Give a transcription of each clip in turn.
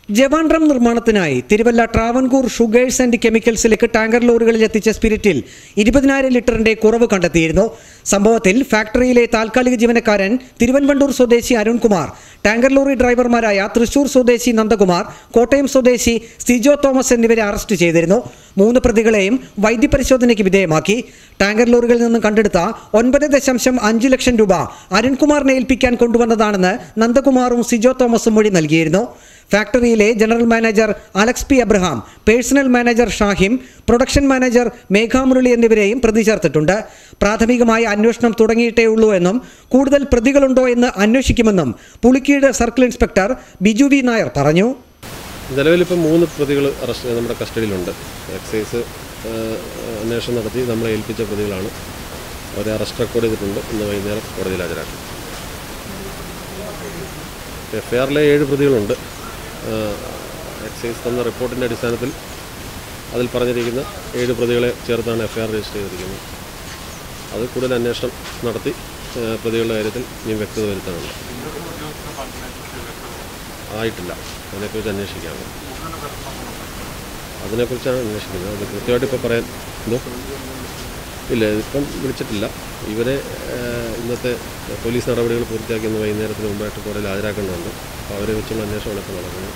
ജവാൻഡ്രം നിർമ്മാണത്തിനായി Thiruvalla Travancore sugars and കെമിക്കൽസിലേക്ക് tanker ലോറികളിൽ എത്തിച്ച സ്പിരിറ്റിൽ ഇരുപതിനായിരം ലിറ്ററിന്റെ കുറവ് കണ്ടെത്തിയിരുന്നു സംഭവത്തിൽ ഫാക്ടറിയിലെ താൽക്കാലിക ജീവനക്കാരൻ തിരുവൻവണ്ടൂർ സ്വദേശി അരുൺകുമാർ ടാങ്കർ ലോറി ഡ്രൈവർമാരായ തൃശൂർ സ്വദേശി നന്ദകുമാർ കോട്ടയം സ്വദേശി സിജോ തോമസ് എന്നിവരെ അറസ്റ്റ് ചെയ്തിരുന്നു മൂന്ന് പ്രതികളെയും വൈദ്യപരിശോധനയ്ക്ക് വിധേയമാക്കി ടാങ്കർ ലോറികളിൽ നിന്നും കണ്ടെടുത്ത ഒൻപത് ദശാംശം അഞ്ച് ലക്ഷം രൂപ അരുൺകുമാറിനെ ഏൽപ്പിക്കാൻ കൊണ്ടുവന്നതാണെന്ന് നന്ദകുമാറും സിജോ തോമസും മൊഴി നൽകിയിരുന്നു ഫാക്ടറിയിലെ general manager Alex P Abraham personnel manager Shahim production manager Megha Murali എന്നിവരെയും പ്രതി ചേർത്തിട്ടുണ്ട് പ്രാഥമികമായ അന്വേഷണം തുടങ്ങിയിട്ടേ ഉള്ളൂ എന്നും കൂടുതൽ പ്രതികളുണ്ടോ എന്ന് അന്വേഷിക്കുമെന്നും Pulikeezh circle inspector Biju V Nair പറഞ്ഞു നിലവിലിപ്പോൾ മൂന്ന് പ്രതികൾ അറസ്റ്റ് നമ്മുടെ കസ്റ്റഡിയിലുണ്ട് എക്സൈസ് ആ, അന്വേഷണം നടത്തി നമ്മളെ ഏൽപ്പിച്ച പ്രതികളാണ് അവരെ അറസ്റ്റ് റെക്കോർഡ് ചെയ്തിട്ടുണ്ട് ഇന്ന് വൈകുന്നേരം കോടതിയിൽ ഹാജരാക്കും എഫ് ഐ ആറിലെ ഏഴ് പ്രതികളുണ്ട് ആ, എക്സൈസ് തന്ന റിപ്പോർട്ടിൻ്റെ അടിസ്ഥാനത്തിൽ അതിൽ പറഞ്ഞിരിക്കുന്ന ഏഴ് പ്രതികളെ ചേർത്താണ് എഫ് ഐ ആർ രജിസ്റ്റർ ചെയ്തിരിക്കുന്നത് അത് കൂടുതൽ അന്വേഷണം നടത്തി ആ, പ്രതികളുടെ കാര്യത്തിൽ ഇനിയും വ്യക്തത വരുത്താനുണ്ട് ആയിട്ടില്ല അതിനെക്കുറിച്ച് അന്വേഷിക്കാണ് അതിനെക്കുറിച്ചാണ് അന്വേഷിക്കുന്നത് അത് കൃത്യമായിട്ട് ഇപ്പോൾ പറയാൻ എന്തോ ഇല്ല ഇതിപ്പം വിളിച്ചിട്ടില്ല ഇവരെ ഏഹ്, ഇന്നത്തെ പോലീസ് നടപടികൾ പൂർത്തിയാക്കി ഇന്ന് വൈകുന്നേരത്തിന് മുമ്പായിട്ട് കോടതിയിൽ ഹാജരാക്കേണ്ടതുണ്ട് അപ്പോൾ അവരെ വെച്ചുള്ള അന്വേഷണമാണ് ഇപ്പോൾ നടക്കുന്നത്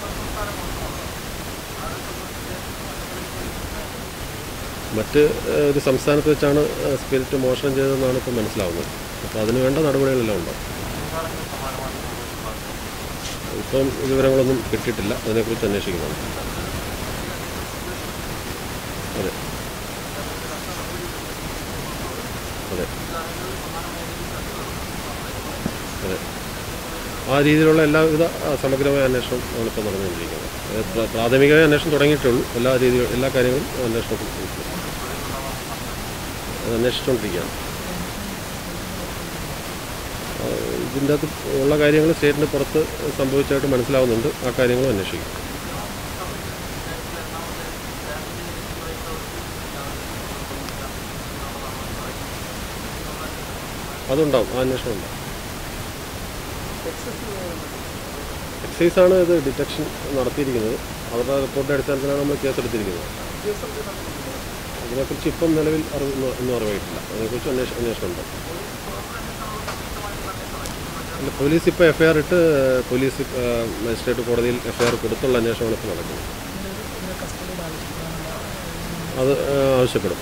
മറ്റ് ഏഹ്, ഒരു സംസ്ഥാനത്ത് വെച്ചാണ് ഏഹ്, സ്പിരിറ്റ് മോഷണം ചെയ്തതെന്നാണ് ഇപ്പോൾ മനസ്സിലാവുന്നത് അപ്പോൾ അതിന് വേണ്ട നടപടികളെല്ലാം ഉണ്ടാവും ഇപ്പം വിവരങ്ങളൊന്നും കിട്ടിയിട്ടില്ല അതിനെക്കുറിച്ച് അന്വേഷിക്കുന്നുണ്ട് അതെ അതെ അതെ ആ രീതിയിലുള്ള എല്ലാവിധ ആ, സമഗ്രമായ അന്വേഷണം നമ്മളിപ്പോൾ നടന്നുകൊണ്ടിരിക്കുന്നത് അത് പ്ര- പ്രാഥമികമായ അന്വേഷണം തുടങ്ങിയിട്ടേ ഉള്ളൂ എല്ലാ രീതികളും എല്ലാ കാര്യങ്ങളും അന്വേഷണത്തിൽ അത് അന്വേഷിച്ചുകൊണ്ടിരിക്കുകയാണ് ആ, ഇതിൻ്റെ അകത്ത് ഉള്ള കാര്യങ്ങൾ സ്റ്റേറ്റിന് പുറത്ത് സംഭവിച്ചതായിട്ട് മനസ്സിലാവുന്നുണ്ട് ആ കാര്യങ്ങളും അന്വേഷിക്കും അതുണ്ടാവും ആ അന്വേഷണം ഉണ്ടാവും എക്സൈസ് ആണ് ഇത് ഡിറ്റക്ഷൻ നടത്തിയിരിക്കുന്നത് അവരുടെ റിപ്പോർട്ടിൻ്റെ അടിസ്ഥാനത്തിലാണ് നമ്മൾ കേസെടുത്തിരിക്കുന്നത് അതിനെക്കുറിച്ച് ഇപ്പം നിലവിൽ അറിവ് ഒന്നും അറിവായിട്ടില്ല അതിനെക്കുറിച്ച് അന്വേഷണം അന്വേഷണം ഉണ്ട് അല്ല പോലീസ് ഇപ്പോൾ എഫ് ഐ ആർ ഇട്ട് പോലീസ് ആ, മജിസ്ട്രേറ്റ് കോടതിയിൽ എഫ് ഐ ആർ കൊടുത്തുള്ള അന്വേഷണമാണ് ഇപ്പോൾ നടക്കുന്നത് അത് ആ, ആവശ്യപ്പെടും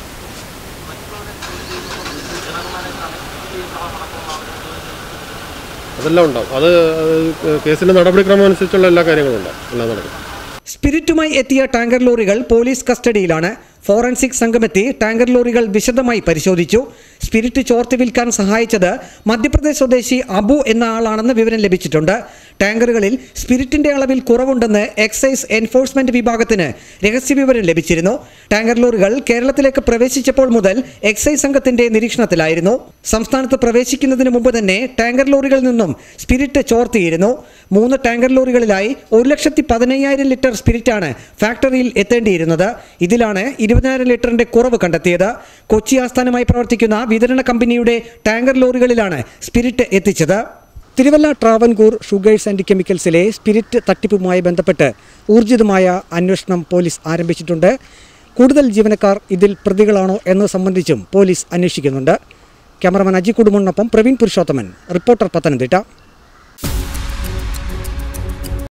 അതെല്ലാം ഉണ്ടാവും അത് അത് കേസിൻ്റെ നടപടിക്രമം അനുസരിച്ചുള്ള എല്ലാ കാര്യങ്ങളും ഉണ്ടാവും എല്ലാം നടക്കും സ്പിരിറ്റുമായി എത്തിയ ടാങ്കർ ലോറികൾ പോലീസ് കസ്റ്റഡിയിലാണ് ഫോറൻസിക് സംഘമെത്തി ടാങ്കർ ലോറികൾ വിശദമായി പരിശോധിച്ചു സ്പിരിറ്റ് ചോർത്തി വിൽക്കാൻ സഹായിച്ചത് മധ്യപ്രദേശ് സ്വദേശി അബു എന്ന ആളാണെന്ന് വിവരം ലഭിച്ചിട്ടുണ്ട് ടാങ്കറുകളിൽ സ്പിരിറ്റിന്റെ അളവിൽ കുറവുണ്ടെന്ന് എക്സൈസ് എൻഫോഴ്സ്മെന്റ് വിഭാഗത്തിന് രഹസ്യവിവരം ലഭിച്ചിരുന്നു ടാങ്കർ ലോറികൾ കേരളത്തിലേക്ക് പ്രവേശിച്ചപ്പോൾ മുതൽ എക്സൈസ് സംഘത്തിന്റെ നിരീക്ഷണത്തിലായിരുന്നു സംസ്ഥാനത്ത് പ്രവേശിക്കുന്നതിന് മുമ്പ് തന്നെ ടാങ്കർ ലോറികളിൽ നിന്നും സ്പിരിറ്റ് ചോർത്തിയിരുന്നു മൂന്ന് ടാങ്കർ ലോറികളിലായി ഒരു ലക്ഷത്തി പതിനയ്യായിരം ലിറ്റർ സ്പിരിറ്റാണ് ഫാക്ടറിയിൽ എത്തേണ്ടിയിരുന്നത് ഇതിലാണ് ഇരുപതിനായിരം ലിറ്ററിന്റെ കുറവ് കണ്ടെത്തിയത് കൊച്ചി ആസ്ഥാനമായി പ്രവർത്തിക്കുന്ന വിതരണ കമ്പനിയുടെ ടാങ്കർ ലോറികളിലാണ് സ്പിരിറ്റ് എത്തിച്ചത് തിരുവല്ല ട്രാവൻകൂർ ഷുഗേഴ്സ് ആൻഡ് കെമിക്കൽസിലെ സ്പിരിറ്റ് തട്ടിപ്പുമായി ബന്ധപ്പെട്ട് ഊർജിതമായ അന്വേഷണം പോലീസ് ആരംഭിച്ചിട്ടുണ്ട് കൂടുതൽ ജീവനക്കാർ ഇതിൽ പ്രതികളാണോ എന്നത് സംബന്ധിച്ചും പോലീസ് അന്വേഷിക്കുന്നുണ്ട് ക്യാമറമാൻ അജി കുടുംബനൊപ്പം പ്രവീൺ പുരുഷോത്തമൻ റിപ്പോർട്ടർ പത്തനംതിട്ട